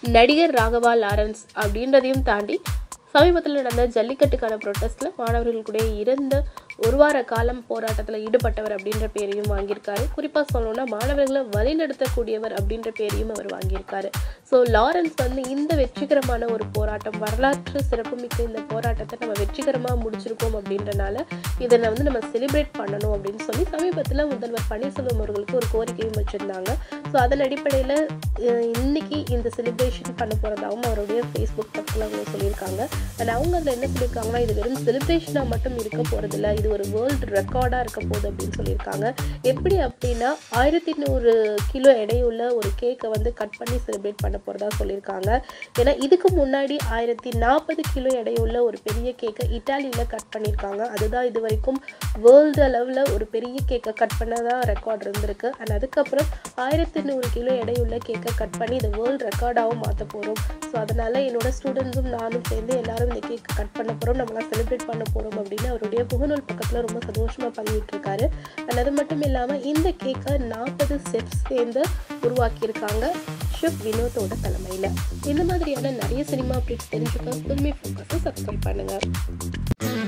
நடிகர் ராகவா லாரன்ஸ் அப்படின்றதையும் தாண்டி சமீபத்தில் நடந்த ஜல்லிக்கட்டுக்கான ப்ரொட்டஸ்ட்டில் மாணவர்கள் கூட இருந்த ஒரு வார காலம் போராட்டத்தில் ஈடுபட்டவர் அப்படின்ற பேரையும் வாங்கியிருக்காரு குறிப்பாக சொல்லணும்னா மாணவர்களை வழிநடத்தக்கூடியவர் அப்படின்ற பேரையும் அவர் வாங்கியிருக்காரு ஸோ லாரன்ஸ் வந்து இந்த வெற்றிகரமான ஒரு போராட்டம் வரலாற்று சிறப்புமிக்க இந்த போராட்டத்தை நம்ம வெற்றிகரமாக முடிச்சிருக்கோம் அப்படின்றனால இதனை வந்து நம்ம செலிப்ரேட் பண்ணணும் அப்படின்னு சொல்லி சமீபத்தில் முதல்வர் பன்னீர்செல்வம் அவர்களுக்கு ஒரு கோரிக்கையும் வச்சுருந்தாங்க ஸோ அதன் அடிப்படையில் இன்னைக்கு இந்த செலிப்ரேஷன் பண்ண போகிறதாகவும் அவருடைய ஃபேஸ்புக் பக்கத்தில் அவங்க சொல்லியிருக்காங்க அண்ட் அவங்க அதில் என்ன சொல்லியிருக்காங்கன்னா இது வெறும் செலிப்ரேஷனாக மட்டும் இருக்க போகிறதில்ல இது ஒரு வேர்ல்டு ரெக்கார்டாக இருக்க போகுது அப்படின்னு சொல்லியிருக்காங்க எப்படி அப்படின்னா ஆயிரத்தி நூறு கிலோ எடையுள்ள ஒரு கேக்கை வந்து கட் பண்ணி செலிப்ரேட் பண்ண போகிறதா சொல்லியிருக்காங்க ஏன்னா இதுக்கு முன்னாடி ஆயிரத்தி நாற்பது கிலோ எடையுள்ள ஒரு பெரிய கேக்கை இட்டாலியில் கட் பண்ணியிருக்காங்க அதுதான் இது வரைக்கும் வேர்ல்டு அளவில் ஒரு பெரிய கேக்கை கட் பண்ணதா ரெக்கார்ட் இருந்திருக்கு அண்ட் அதுக்கப்புறம் ஆயிரத்தி நூறு கிலோ எடையுள்ள கேக்கை கட் பண்ணி இதை வேர்ல்டு ரெக்கார்டாகவும் மாற்ற போகிறோம் ஸோ அதனால் என்னோட ஸ்டூடெண்ட்ஸும் நானும் சேர்ந்து எல்லாரும் இந்த கேக்கை கட் பண்ண போகிறோம் நம்மளாம் செலிப்ரேட் பண்ண போகிறோம் அப்படின்னு அவருடைய முகநூல் பக்கத்தில் ரொம்ப சந்தோஷமாக பதிவிட்டிருக்காரு அண்ட் அது மட்டும் இல்லாமல் இந்த கேக்கை நாற்பது செஃப்ஸ் சேர்ந்து உருவாக்கியிருக்காங்க ஷெஃப் வினோத்தோட தலைமையில் இந்த மாதிரியான நிறைய சினிமா அப்டேட்ஸ் தெரிஞ்சுக்க புதுமை ஃபோக்கஸை சப்ஸ்கிரைப் பண்ணுங்கள்